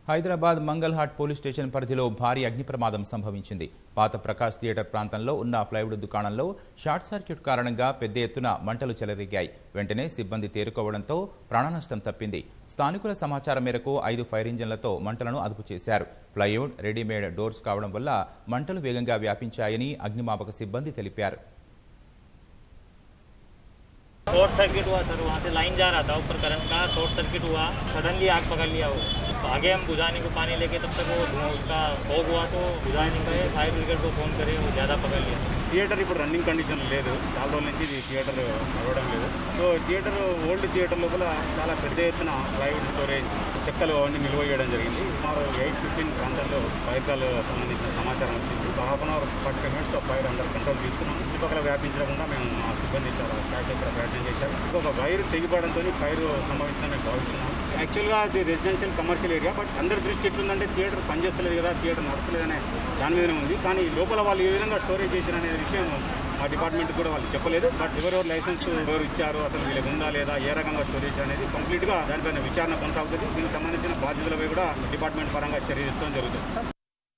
Hyderabad మంగల్హాట్ police station పరిధిలో భారీ అగ్ని ప్రమాదం సంభవించింది పాత ప్రకాష్ థియేటర్ ప్రాంతంలో ఉన్న ప్లైవుడ్ దుకాణంలో షార్ట్ సర్క్యూట్ కారణంగా పెద్ద ఎత్తున మంటలు చెలరేగాయి వెంటనే సిబ్బంది తేరుకోవడంతో ప్రాణనష్టం తప్పింది స్థానికుల సమాచారం మేరకు ఐదు ఫైర్ ఇంజన్లతో మంటలను అదుపు చేశారు ప్లైవుడ్ రెడీమేడ్ డోర్స్ కావడం వల్ల మంటలు వేగంగా వ్యాపించాయని అగ్నిమాపక సిబ్బంది తెలిపారు शॉर्ट सर्किट हुआ सर वहाँ से लाइन जा रहा था ऊपर करंट का शॉर्ट सर्किट हुआ सडनली आग पकड़ लिया वो तो आगे हम बुझाने को पानी लेके तब तक वो धुआं उसका फॉग हुआ तो बुझा नहीं पाए फायर ब्रिगेड को फ़ोन करे वो ज़्यादा पकड़ लिया థియేటర్ ఇప్పుడు రన్నింగ్ కండిషన్ లేదు చాలా రోజుల నుంచి ఇది థియేటర్ నడవడం లేదు సో థియేటర్ ఓల్డ్ థియేటర్ లోపల చాలా పెద్ద ఎత్తున ప్లైవుడ్ స్టోరేజ్ చెక్కలు అవన్నీ నిల్వ చేయడం జరిగింది సుమారు ఎయిట్ ఫిఫ్టీన్ ప్రాంతాల్లో ఫైర్ కాల్ సంబంధించిన సమాచారం వచ్చింది half an hour forty five minutes fire under control తీసుకున్నాం చుట్టుపక్కల వ్యాపించకుండా మేము మా సిబ్బంది చాలా స్టాక్ ఇక్కడ ప్రయత్నం చేశారు ఇంకొక వైర్ తెగిపడంతో ఫైర్ సంభవించిన మేము భావిస్తున్నాం యాక్చువల్గా అది రెసిడెన్షియల్ కమర్షియల్ ఏరియా బట్ అందరి దృష్టి ఎట్లుందంటే థియేటర్ పనిచేస్తలేదు కదా థియేటర్ నడచలేదనే దాని మీదనే ఉంది కానీ లోపల వాళ్ళు ఏ విధంగా స్టోరేజ్ చేశారు అనే విషయం మా డిపార్ట్మెంట్ కూడా వాళ్ళు చెప్పలేదు బట్ ఎవరెవరు లైసెన్స్ ఎవరు ఇచ్చారు అసలు వీళ్ళకి ఉందా లేదా ఏ రకంగా స్టోరేజ్ అనేది కంప్లీట్ గా దానిపైన విచారణ కొనసాగుతుంది దీనికి సంబంధించిన బాధ్యతలపై కూడా డిపార్ట్మెంట్ పరంగా చర్య తీసుకోవడం జరుగుతుంది